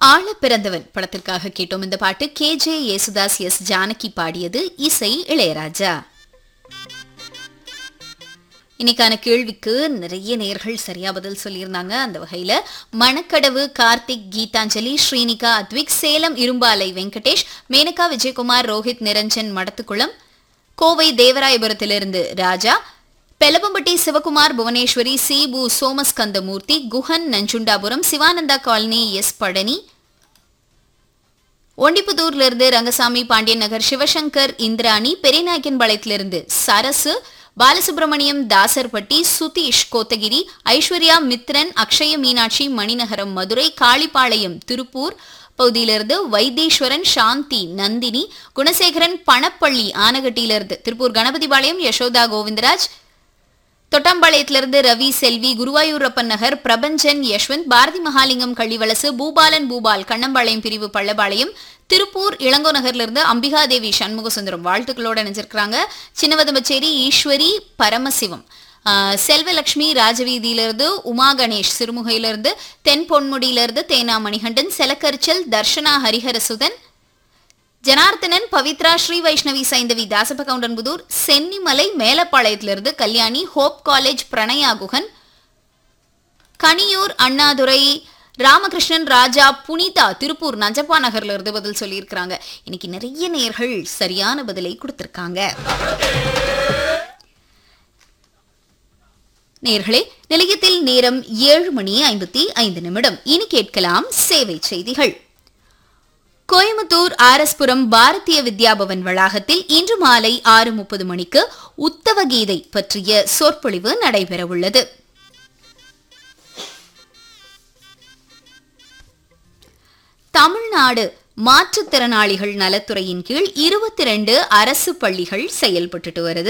ஆள பிறந்தவன் படத்திற்காக கேட்டோம் இந்த பாட்டு K J Yesudas S Janaki பாடியது இசை இளையராஜா இன்னைக்கான கேள்விக்கு நிறைய நேர்கள் சரியா பதில் சொல்லியிருந்தாங்க அந்த வகையில மணக்கடவு கார்த்திக் கீதாஞ்சலி ஸ்ரீனிகா அத்விக் சேலம் இரும்பாலை வெங்கடேஷ் மேனகா விஜயகுமார் ரோஹித் நிரஞ்சன் மடத்துக்குளம் கோவை தேவராயபுரத்திலிருந்து ராஜா பெலபம்பட்டி சிவகுமார் புவனேஸ்வரி சீபு சோமஸ்கந்தமூர்த்தி குஹன் நஞ்சுண்டாபுரம் சிவானந்தா காலனி எஸ் பழனி ஒண்டிப்புதூர்ல இருந்து ரங்கசாமி பாண்டியன் நகர் சிவசங்கர் இந்திராணி பெரியநாயக்கன்பாளையத்திலிருந்து சரசு பாலசுப்ரமணியம் தாசர்பட்டி சுதீஷ் கோத்தகிரி ஐஸ்வர்யா மித்ரன் அக்ஷய மீனாட்சி மணிநகரம் மதுரை காளிப்பாளையம் திருப்பூர் பகுதியிலிருந்து வைத்தீஸ்வரன் சாந்தி நந்தினி குணசேகரன் பணப்பள்ளி ஆனகட்டியிலிருந்து திருப்பூர் கணபதிபாளையம் யசோதா கோவிந்தராஜ் தொட்டாம்பாளையத்திலிருந்து ரவி செல்வி குருவாயூரப்பன் நகர் பிரபஞ்சன் யஷ்வந்த் பாரதி மகாலிங்கம் கள்ளிவலசு பூபாலன் பூபால் கண்ணம்பாளையம் பிரிவு பள்ளபாளையம் திருப்பூர் இளங்கோ நகர்லிருந்து அம்பிகாதேவி சண்முகசுந்தரம் வாழ்த்துக்களோட நினைச்சிருக்கிறாங்க சின்னவதம்பச்சேரி ஈஸ்வரி பரமசிவம் ஆஹ் செல்வலட்சுமி ராஜவீதியிலிருந்து உமா கணேஷ் சிறுமுகையிலிருந்து தென் பொன்முடியிலிருந்து தேனா மணிகண்டன் செலக்கரிச்சல் தர்ஷனா ஹரிஹரசுதன் ஜனார்த்தனன் பவித்ரா ஸ்ரீ வைஷ்ணவி சைந்தவி தாசப கவுண்டன்புதூர் சென்னிமலை மேலப்பாளையத்திலிருந்து கல்யாணி ஹோப் காலேஜ் பிரணயா குகன் கனியூர் அண்ணாதுரை ராமகிருஷ்ணன் ராஜா புனிதா திருப்பூர் நஜப்பா நகர்ல இருந்து பதில் சொல்லியிருக்கிறாங்க இன்னைக்கு நிறைய நேர்கள் சரியான பதிலை கொடுத்திருக்காங்க நேர்களே நிலையத்தில் நேரம் ஏழு மணி ஐம்பத்தி ஐந்து நிமிடம் இனி கேட்கலாம் சேவை செய்திகள் கோயம்புத்தூர் ஆர்எஸ்புரம் பாரதிய வித்யாபவன் வளாகத்தில் இன்று மாலை ஆறு முப்பது மணிக்கு உத்தவ கீதை பற்றிய சொற்பொழிவு நடைபெறவுள்ளது தமிழ்நாடு மாற்றுத்திறனாளிகள் நலத்துறையின் கீழ் இருபத்தி ரெண்டு அரசு பள்ளிகள் செயல்பட்டுட்டு வருது